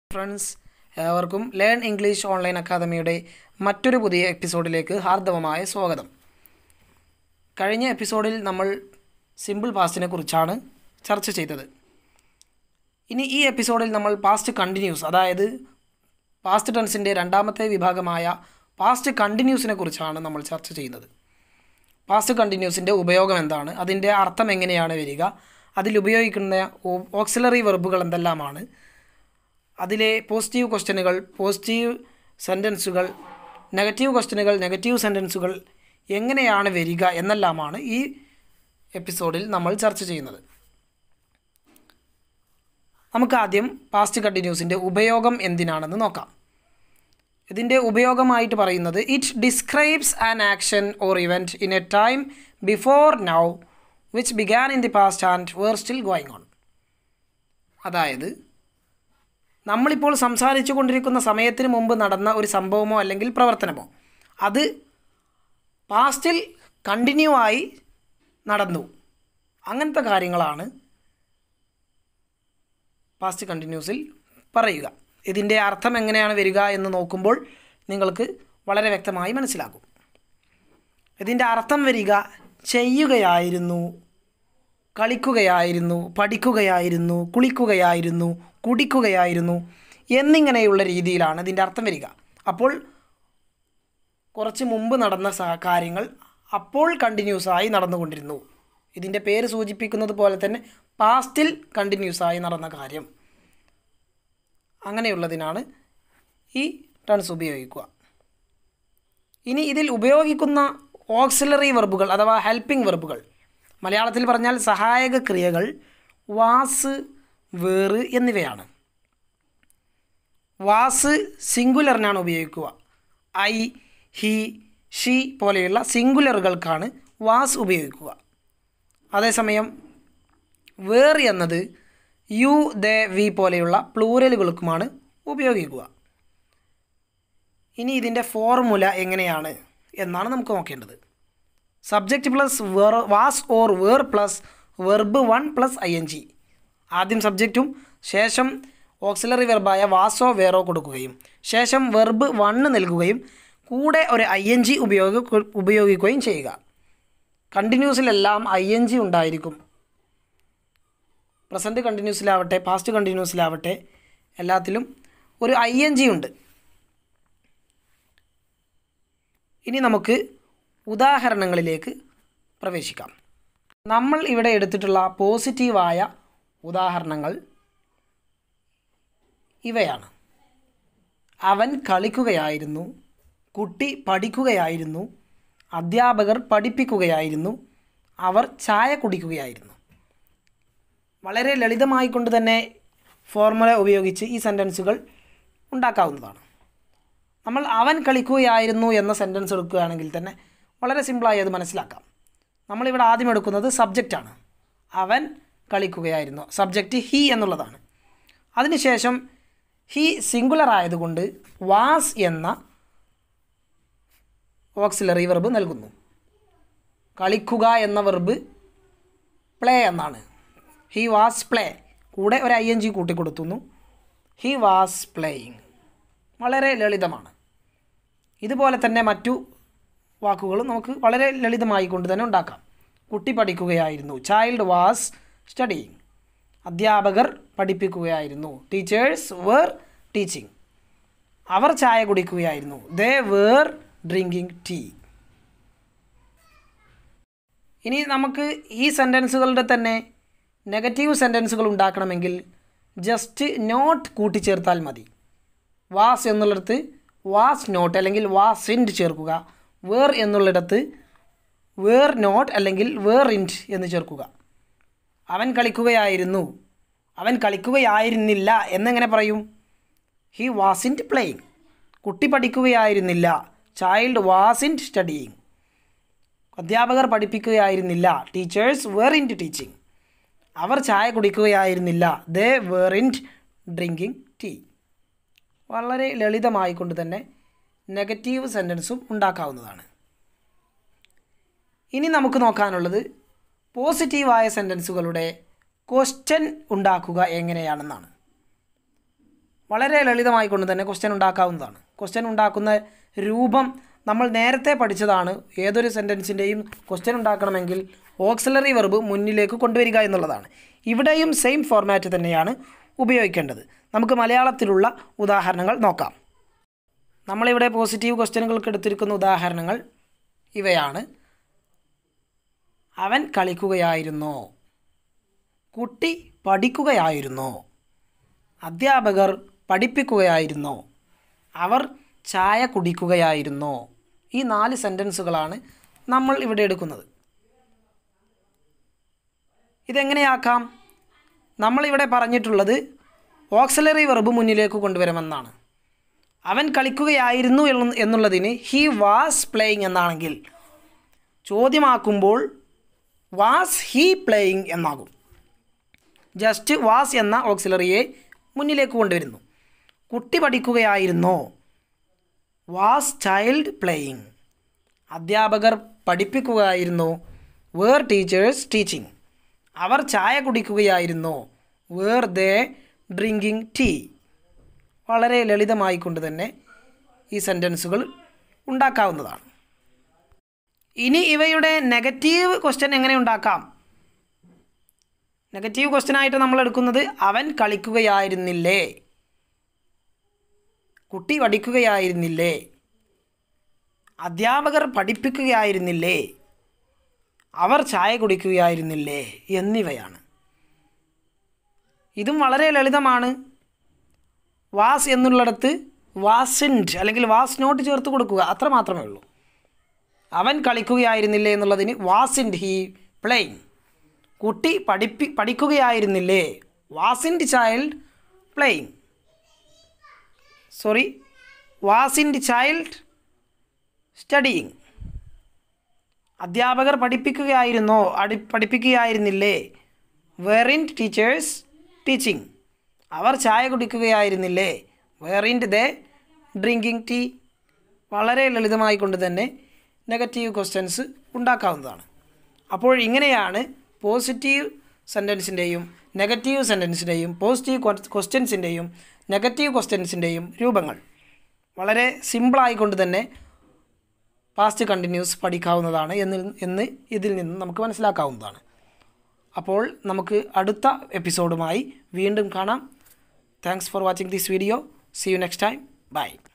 friends ഏവർക്കും learn English online അക്കാദമിയുടെ മറ്റൊരു പുതിയ എപ്പിസോഡിലേക്ക് ഹാർദവമായ സ്വാഗതം കഴിഞ്ഞ എപ്പിസോഡിൽ നമ്മൾ സിമ്പിൾ പാസ്റ്റിനെ കുറിച്ചാണ് ചർച്ച ചെയ്തത് ഇനി ഈ എപ്പിസോഡിൽ നമ്മൾ പാസ്റ്റ് കണ്ടിന്യൂസ് അതായത് പാസ്റ്റ് ടെൻസിൻ്റെ രണ്ടാമത്തെ വിഭാഗമായ പാസ്റ്റ് കണ്ടിന്യൂസിനെ കുറിച്ചാണ് നമ്മൾ ചർച്ച ചെയ്യുന്നത് പാസ്റ്റ് കണ്ടിന്യൂസിൻ്റെ ഉപയോഗം എന്താണ് അതിൻ്റെ അർത്ഥം എങ്ങനെയാണ് വരിക അതിൽ ഉപയോഗിക്കുന്ന ഓക്സിലറി വെർബുകൾ എന്തെല്ലാമാണ് അതിലെ പോസിറ്റീവ് ക്വസ്റ്റ്യനുകൾ പോസിറ്റീവ് സെൻറ്റൻസുകൾ നെഗറ്റീവ് ക്വസ്റ്റ്യനുകൾ നെഗറ്റീവ് സെൻറ്റൻസുകൾ എങ്ങനെയാണ് വരിക എന്നെല്ലാമാണ് ഈ എപ്പിസോഡിൽ നമ്മൾ ചർച്ച ചെയ്യുന്നത് നമുക്ക് ആദ്യം പാസ്റ്റ് കണ്ടിന്യൂസിൻ്റെ ഉപയോഗം എന്തിനാണെന്ന് നോക്കാം ഇതിൻ്റെ ഉപയോഗമായിട്ട് പറയുന്നത് it describes an action or event in a time before now which began in the past and were still going on അതായത് നമ്മളിപ്പോൾ സംസാരിച്ചു കൊണ്ടിരിക്കുന്ന സമയത്തിന് മുമ്പ് നടന്ന ഒരു സംഭവമോ അല്ലെങ്കിൽ പ്രവർത്തനമോ അത് പാസ്റ്റിൽ കണ്ടിന്യൂ ആയി നടന്നു അങ്ങനത്തെ കാര്യങ്ങളാണ് പാസ്റ്റ് കണ്ടിന്യൂസിൽ പറയുക ഇതിൻ്റെ അർത്ഥം എങ്ങനെയാണ് വരിക എന്ന് നോക്കുമ്പോൾ നിങ്ങൾക്ക് വളരെ വ്യക്തമായി മനസ്സിലാകും ഇതിൻ്റെ അർത്ഥം വരിക ചെയ്യുകയായിരുന്നു കളിക്കുകയായിരുന്നു പഠിക്കുകയായിരുന്നു കുളിക്കുകയായിരുന്നു കുടിക്കുകയായിരുന്നു എന്നിങ്ങനെയുള്ള രീതിയിലാണ് ഇതിൻ്റെ അർത്ഥം വരിക അപ്പോൾ കുറച്ച് മുമ്പ് നടന്ന സ- കാര്യങ്ങൾ അപ്പോൾ കണ്ടിന്യൂസ് ആയി നടന്നുകൊണ്ടിരുന്നു ഇതിൻ്റെ പേര് സൂചിപ്പിക്കുന്നത് പോലെ തന്നെ പാസ്റ്റിൽ കണ്ടിന്യൂസ് ആയി നടന്ന കാര്യം അങ്ങനെയുള്ളതിനാണ് ഈ ടേൺസ് ഉപയോഗിക്കുക ഇനി ഇതിൽ ഉപയോഗിക്കുന്ന ഓക്സിലറി വെർബുകൾ അഥവാ ഹെൽപ്പിംഗ് വെർബുകൾ മലയാളത്തിൽ പറഞ്ഞാൽ സഹായക ക്രിയകൾ വാസ് വേറ് എന്നിവയാണ് വാസ് സിംഗുലറിനാണ് ഉപയോഗിക്കുക ഐ ഹി ഷി പോലെയുള്ള സിംഗുലറുകൾക്കാണ് വാസ് ഉപയോഗിക്കുക അതേസമയം വേർ എന്നത് യു ദേ വി പോലെയുള്ള പ്ലൂരലുകൾക്കുമാണ് ഉപയോഗിക്കുക ഇനി ഇതിൻ്റെ ഫോർമുല എങ്ങനെയാണ് എന്നാണ് നമുക്ക് നോക്കേണ്ടത് subject plus were was or were plus verb one plus I N G ആദ്യം സബ്ജക്റ്റും ശേഷം ഓക്സിലറി വെർബായ വാസോ വേറോ കൊടുക്കുകയും ശേഷം വെർബ് വണ്ണ് നൽകുകയും കൂടെ ഒരു ഐ എൻ ജി ഉപയോഗ ഉപയോഗിക്കുകയും ചെയ്യുക കണ്ടിന്യൂസിലെല്ലാം ഐ എൻ ജി ഉണ്ടായിരിക്കും പ്രസൻറ്റ് കണ്ടിന്യൂസിലാവട്ടെ പാസ്റ്റ് കണ്ടിന്യൂസിലാവട്ടെ എല്ലാത്തിലും ഒരു ഐ എൻ ജി ഉണ്ട് ഇനി നമുക്ക് ഉദാഹരണങ്ങളിലേക്ക് പ്രവേശിക്കാം നമ്മൾ ഇവിടെ എടുത്തിട്ടുള്ള പോസിറ്റീവായ ഉദാഹരണങ്ങൾ ഇവയാണ് അവൻ കളിക്കുകയായിരുന്നു കുട്ടി പഠിക്കുകയായിരുന്നു അധ്യാപകർ പഠിപ്പിക്കുകയായിരുന്നു അവർ ചായ കുടിക്കുകയായിരുന്നു വളരെ ലളിതമായിക്കൊണ്ട് തന്നെ ഫോർമുല ഉപയോഗിച്ച് ഈ സെൻറ്റൻസുകൾ ഉണ്ടാക്കാവുന്നതാണ് നമ്മൾ അവൻ കളിക്കുകയായിരുന്നു എന്ന സെൻറ്റൻസ് എടുക്കുകയാണെങ്കിൽ തന്നെ വളരെ സിമ്പിളായി അത് മനസ്സിലാക്കാം നമ്മളിവിടെ ആദ്യം എടുക്കുന്നത് സബ്ജക്റ്റാണ് അവൻ കളിക്കുകയായിരുന്നു സബ്ജക്റ്റ് ഹി എന്നുള്ളതാണ് അതിനുശേഷം ഹി സിംഗുലർ ആയതുകൊണ്ട് വാസ് എന്ന ഓക്സിലറി വെർബ് നൽകുന്നു കളിക്കുക എന്ന വെർബ് പ്ലേ എന്നാണ് ഹി വാസ് പ്ലേ കൂടെ ഒരു ഐ എൻ ജി കൂട്ടിക്കൊടുത്തുന്നു ഹി വാസ് പ്ലേയിങ് വളരെ ലളിതമാണ് ഇതുപോലെ തന്നെ മറ്റു വാക്കുകളും നമുക്ക് വളരെ ലളിതമായി കൊണ്ട് തന്നെ ഉണ്ടാക്കാം കുട്ടി പഠിക്കുകയായിരുന്നു ചൈൽഡ് വാസ് സ്റ്റഡിയിങ് അധ്യാപകർ പഠിപ്പിക്കുകയായിരുന്നു ടീച്ചേഴ്സ് വേർ ടീച്ചിങ് അവർ ചായ കുടിക്കുകയായിരുന്നു ദേ വേർ ഡ്രിങ്കിങ് ടീ ഇനി നമുക്ക് ഈ സെൻറ്റൻസുകളുടെ തന്നെ നെഗറ്റീവ് സെൻറ്റൻസുകൾ ഉണ്ടാക്കണമെങ്കിൽ ജസ്റ്റ് നോട്ട് കൂട്ടിച്ചേർത്താൽ മതി വാസ് എന്നുള്ളിടത്ത് വാസ് നോട്ട് അല്ലെങ്കിൽ വാസ് ഇൻറ്റ് ചേർക്കുക വേർ എന്നുള്ളിടത്ത് വേർ നോട്ട് അല്ലെങ്കിൽ വേർ ഇൻറ്റ് എന്ന് ചേർക്കുക അവൻ കളിക്കുകയായിരുന്നു അവൻ കളിക്കുകയായിരുന്നില്ല എന്നെങ്ങനെ പറയും ഹി വാസ് ഇൻറ്റ് പ്ലേയിങ് കുട്ടി പഠിക്കുകയായിരുന്നില്ല ചൈൽഡ് വാസ് ഇൻറ്റ് സ്റ്റഡിയിങ് അധ്യാപകർ പഠിപ്പിക്കുകയായിരുന്നില്ല ടീച്ചേഴ്സ് വേർ ഇൻറ്റ് ടീച്ചിങ് അവർ ചായ കുടിക്കുകയായിരുന്നില്ല they weren't drinking tea വളരെ ലളിതമായിക്കൊണ്ട് തന്നെ നെഗറ്റീവ് സെൻറ്റൻസും ഉണ്ടാക്കാവുന്നതാണ് ഇനി നമുക്ക് നോക്കാനുള്ളത് പോസിറ്റീവായ സെൻറ്റൻസുകളുടെ ക്വസ്റ്റ്യൻ ഉണ്ടാക്കുക എങ്ങനെയാണെന്നാണ് വളരെ ലളിതമായി കൊണ്ട് തന്നെ ക്വസ്റ്റ്യൻ ഉണ്ടാക്കാവുന്നതാണ് ക്വസ്റ്റ്യൻ ഉണ്ടാക്കുന്ന രൂപം നമ്മൾ നേരത്തെ പഠിച്ചതാണ് ഏതൊരു സെൻറ്റൻസിൻ്റെയും ക്വസ്റ്റ്യൻ ഉണ്ടാക്കണമെങ്കിൽ ഓക്സിലറി വെർബ് മുന്നിലേക്ക് കൊണ്ടുവരിക എന്നുള്ളതാണ് ഇവിടെയും സെയിം ഫോർമാറ്റ് തന്നെയാണ് ഉപയോഗിക്കേണ്ടത് നമുക്ക് മലയാളത്തിലുള്ള ഉദാഹരണങ്ങൾ നോക്കാം നമ്മളിവിടെ പോസിറ്റീവ് ക്വസ്റ്റ്യനുകൾക്ക് എടുത്തിരിക്കുന്ന ഉദാഹരണങ്ങൾ ഇവയാണ് അവൻ കളിക്കുകയായിരുന്നോ കുട്ടി പഠിക്കുകയായിരുന്നോ അധ്യാപകർ പഠിപ്പിക്കുകയായിരുന്നോ അവർ ചായ കുടിക്കുകയായിരുന്നോ ഈ നാല് സെൻറ്റൻസുകളാണ് നമ്മൾ ഇവിടെ എടുക്കുന്നത് ഇതെങ്ങനെയാക്കാം നമ്മളിവിടെ പറഞ്ഞിട്ടുള്ളത് ഓക്സിലറി വെർബ് മുന്നിലേക്ക് കൊണ്ടുവരുമെന്നാണ് അവൻ കളിക്കുകയായിരുന്നു എന്ന് എന്നുള്ളതിന് ഹി വാസ് പ്ലേയിങ് എന്നാണെങ്കിൽ ചോദ്യമാക്കുമ്പോൾ വാസ് ഹീ പ്ലേയിങ് എന്നാകും ജസ്റ്റ് വാസ് എന്ന ഓക്സിലറിയെ മുന്നിലേക്ക് കൊണ്ടുവരുന്നു കുട്ടി പഠിക്കുകയായിരുന്നോ വാസ് ചൈൽഡ് പ്ലേയിങ് അധ്യാപകർ പഠിപ്പിക്കുകയായിരുന്നു വേർ ടീച്ചേഴ്സ് ടീച്ചിങ് അവർ ചായ കുടിക്കുകയായിരുന്നോ വേർ ദേ ഡ്രിങ്കിങ് ടീ വളരെ ലളിതമായിക്കൊണ്ട് തന്നെ ഈ സെൻറ്റൻസുകൾ ഉണ്ടാക്കാവുന്നതാണ് ഇനി ഇവയുടെ നെഗറ്റീവ് ക്വസ്റ്റ്യൻ എങ്ങനെ ഉണ്ടാക്കാം നെഗറ്റീവ് ക്വസ്റ്റ്യൻ ആയിട്ട് നമ്മൾ എടുക്കുന്നത് അവൻ കളിക്കുകയായിരുന്നില്ലേ കുട്ടി പഠിക്കുകയായിരുന്നില്ലേ അധ്യാപകർ പഠിപ്പിക്കുകയായിരുന്നില്ലേ അവർ ചായ കുടിക്കുകയായിരുന്നില്ലേ എന്നിവയാണ് ഇതും വളരെ ലളിതമാണ് വാസ് എന്നുള്ളിടത്ത് വാസിൻറ്റ് അല്ലെങ്കിൽ വാസ് നോട്ട് ചേർത്ത് കൊടുക്കുക അത്ര മാത്രമേ ഉള്ളൂ അവൻ കളിക്കുകയായിരുന്നില്ലേ എന്നുള്ളതിന് വാസിൻറ്റ് ഹീ പ്ലേയിങ് കുട്ടി പഠിപ്പി പഠിക്കുകയായിരുന്നില്ലേ wasn't child playing sorry wasn't child studying അധ്യാപകർ പഠിപ്പിക്കുകയായിരുന്നോ അടി പഠിപ്പിക്കുകയായിരുന്നില്ലേ വെറിൻറ്റ് ടീച്ചേഴ്സ് ടീച്ചിങ് അവർ ചായ കുടിക്കുകയായിരുന്നില്ലേ വെറിൻറ്റ് ദേ ഡ്രിങ്കിങ് ടീ വളരെ ലളിതമായി കൊണ്ട് തന്നെ നെഗറ്റീവ് ക്വസ്റ്റ്യൻസ് ഉണ്ടാക്കാവുന്നതാണ് അപ്പോൾ ഇങ്ങനെയാണ് പോസിറ്റീവ് സെൻറ്റൻസിൻ്റെയും നെഗറ്റീവ് സെൻറ്റൻസിൻ്റെയും പോസിറ്റീവ് ക്വസ്റ്റ്യൻസിൻ്റെയും നെഗറ്റീവ് ക്വസ്റ്റ്യൻസിൻ്റെയും രൂപങ്ങൾ വളരെ സിമ്പിളായിക്കൊണ്ട് തന്നെ പാസ്റ്റ് കണ്ടിന്യൂസ് പഠിക്കാവുന്നതാണ് എന്ന് എന്ന് ഇതിൽ നിന്ന് നമുക്ക് മനസ്സിലാക്കാവുന്നതാണ് അപ്പോൾ നമുക്ക് അടുത്ത എപ്പിസോഡുമായി വീണ്ടും കാണാം thanks for watching this video see you next time by